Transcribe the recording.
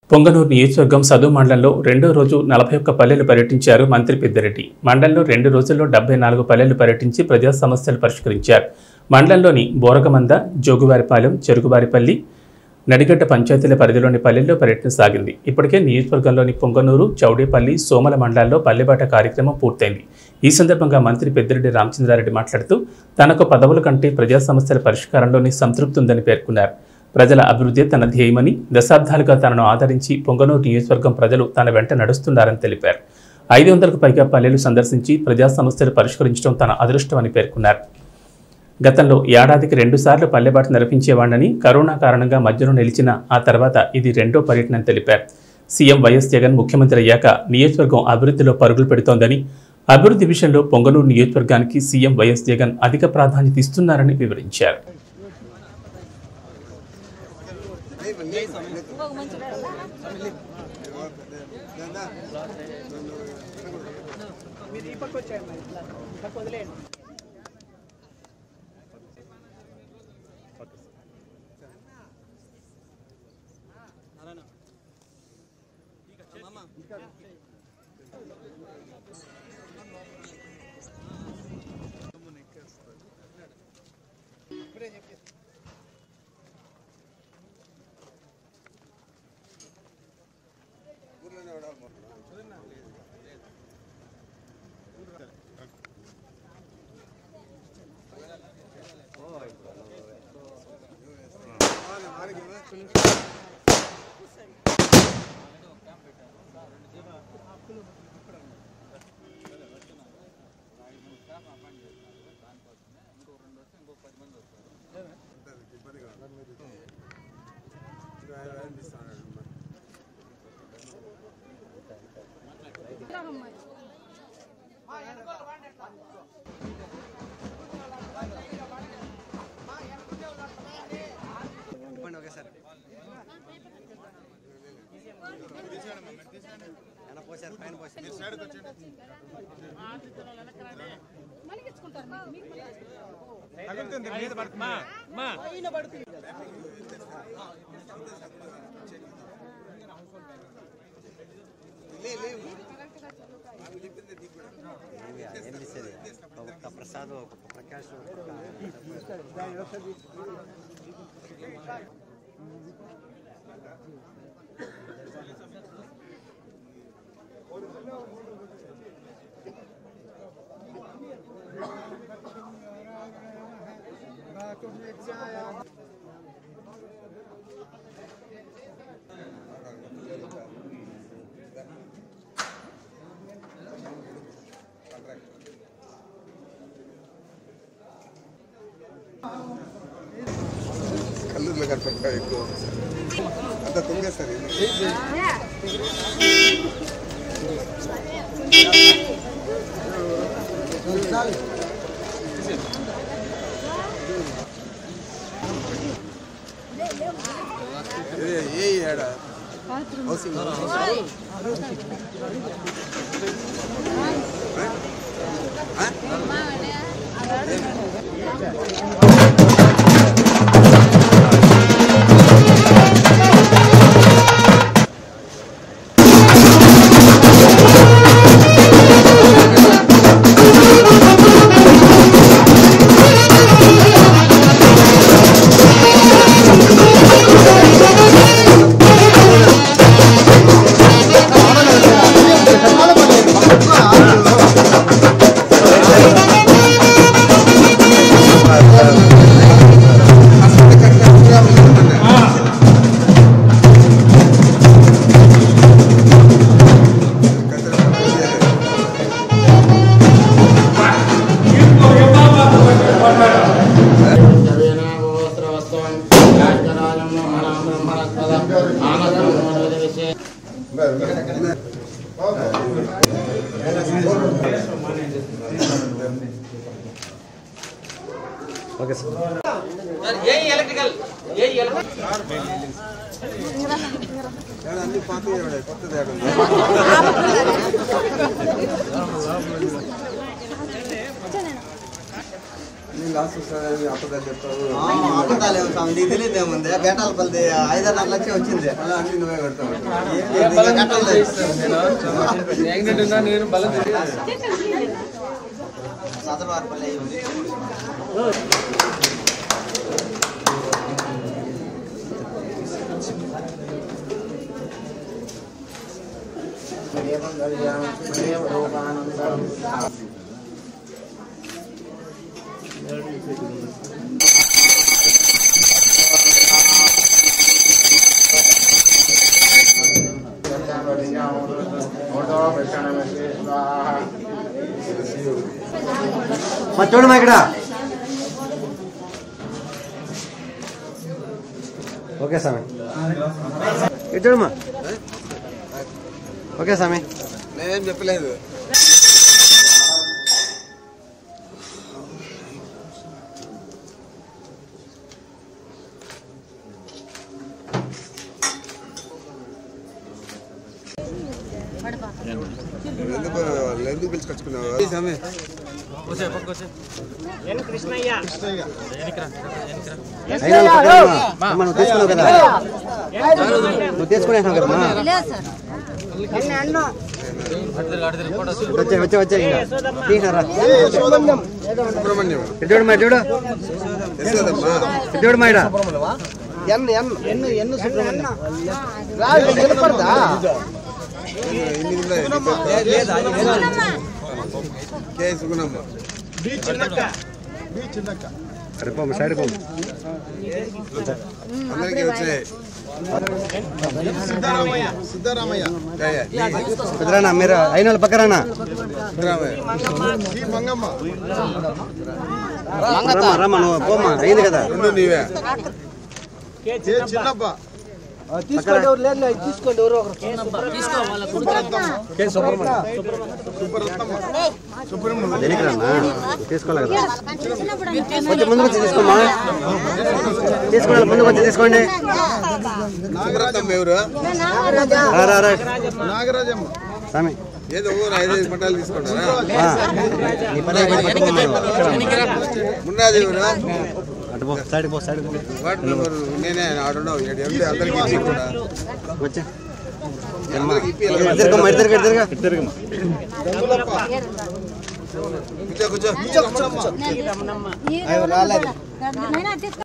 పొంగనూరు నియోజకవర్గం సదు మండలంలో రెండో రోజు నలభై ఒక్క పల్లెలు పర్యటించారు మంత్రి పెద్దిరెడ్డి మండలంలో రెండు రోజుల్లో డెబ్బై నాలుగు పల్లెలు పర్యటించి ప్రజా సమస్యలు పరిష్కరించారు మండలంలోని బోరగమంద జోగువారిపాలెం చెరుకువారిపల్లి నడిగడ్డ పంచాయతీల పరిధిలోని పల్లెల్లో పర్యటన సాగింది ఇప్పటికే నియోజకవర్గంలోని పొంగనూరు చౌడేపల్లి సోమల మండలాల్లో పల్లెబాట కార్యక్రమం పూర్తయింది ఈ సందర్భంగా మంత్రి పెద్దిరెడ్డి రామచంద్రారెడ్డి మాట్లాడుతూ తనకు పదవుల కంటే ప్రజా సమస్యల పరిష్కారంలోని సంతృప్తి ఉందని పేర్కొన్నారు ప్రజల అభివృద్ధి తన ధ్యేయమని దశాబ్దాలుగా తనను ఆదరించి పొంగనూరు నియోజకవర్గం ప్రజలు తన వెంట నడుస్తున్నారని తెలిపారు ఐదు వందలకు పైగా పల్లెలు సందర్శించి ప్రజా సమస్యలు పరిష్కరించడం తన అదృష్టమని పేర్కొన్నారు గతంలో ఏడాదికి రెండుసార్లు పల్లెబాటు నిర్వహించేవాడని కరోనా కారణంగా మధ్యలో నిలిచిన ఆ తర్వాత ఇది రెండో పర్యటన తెలిపారు సీఎం వైఎస్ జగన్ ముఖ్యమంత్రి అయ్యాక నియోజకవర్గం అభివృద్ధిలో పరుగులు పెడుతోందని అభివృద్ధి విషయంలో పొంగనూరు నియోజకవర్గానికి సీఎం వైఎస్ జగన్ అధిక ప్రాధాన్యత ఇస్తున్నారని వివరించారు మీరు ఈ పక్క వచ్చేయండి మరి ఇట్లా ఈ పక్క వదిలేయండి ఇవ్వండి ఒకేసారి వెనక పోసారు పైన పోసారు ఏమి ఏం తీసేది ఒక్క ప్రసాద్ ఒక ప్రకాష్ కళ్ళు కనపడక ఎక్కువ అంత తుంగేస్తారు ఏ ఏడ హౌసింగ్ ఓకే సార్ అన్ని పాత కొత్తది ఏడ ఉంది? అన్ని లాస్ వస్తాయని అబద్ధాలు చెప్తావు అబద్ధాలు ఏమో స్వామి నీకు తెలియదు ఏముంది బేటాల పల్లి ఐదారు లక్షలు వచ్చింది అలా అన్ని నువ్వే కడతావు ఇంకా కట్టలేదు. సదరవారిపల్లి అయి ఉంది. మా చూడమ్మా ఇక్కడ ఓకే స్వామి ఇటు చూడమ్మా ఓకే స్వామి నేనేం చెప్పలేదు ఎందుకు వాళ్ళు ఎందుకు పిలుచుకొచ్చుకున్నావు స్వామి అయినా వాళ్ళు పక్కన అమ్మా. అమ్మా, నువ్వు తీసుకున్నావు కదా నువ్వు తీసుకునేసినావు కదమ్మా వచ్చే వచ్చే వచ్చే ఇంకా తీసినారా సుబ్రహ్మణ్యం ఇటు చూడమ్మా ఇటు చూడు యశోదమ్మా ఇటు చూడమ్మా ఇక్కడ ఎనిమిది కే సుగుణమ్మ అరే పోమ్మ సైడ్ పోమ్మ అందరికీ వచ్చాయి జయ, కుదరానా మీరు అయిన వాళ్ళు పక్కరానా సిద్ధరామయ్య రమ్మా రమ్మా నువ్వు పోమ్మా అయింది కదా రెండు నీవే దేనికి రానా తీసుకోవాలి కదా కొంచెం ముందుకు వచ్చి తీసుకోమ్మా తీసుకోవాలి ముందుకు వచ్చి తీసుకోండి నాగరత్నం ఎవరు రా రా రా స్వామి ఏదో ఊరు ఐదైదు పట్టాలు తీసుకుంటారా ఆ, నీ పని అయిపోయింది పట్టుకోమన్నాను మున్నాది ఎవరు అటు పో సైడ్ పో సైడ్ పో వార్డు నెంబర్ నేనే ఆడున్నావు ఏడు ఎంపీ అందరికి ఇచ్చి కూడా వచ్చే అందరికి ఇప్పి ఇటు తిరగమ్మా ఇటు తిరగ ఇటు తిరగ కూర్చో కూర్చో రాలేదు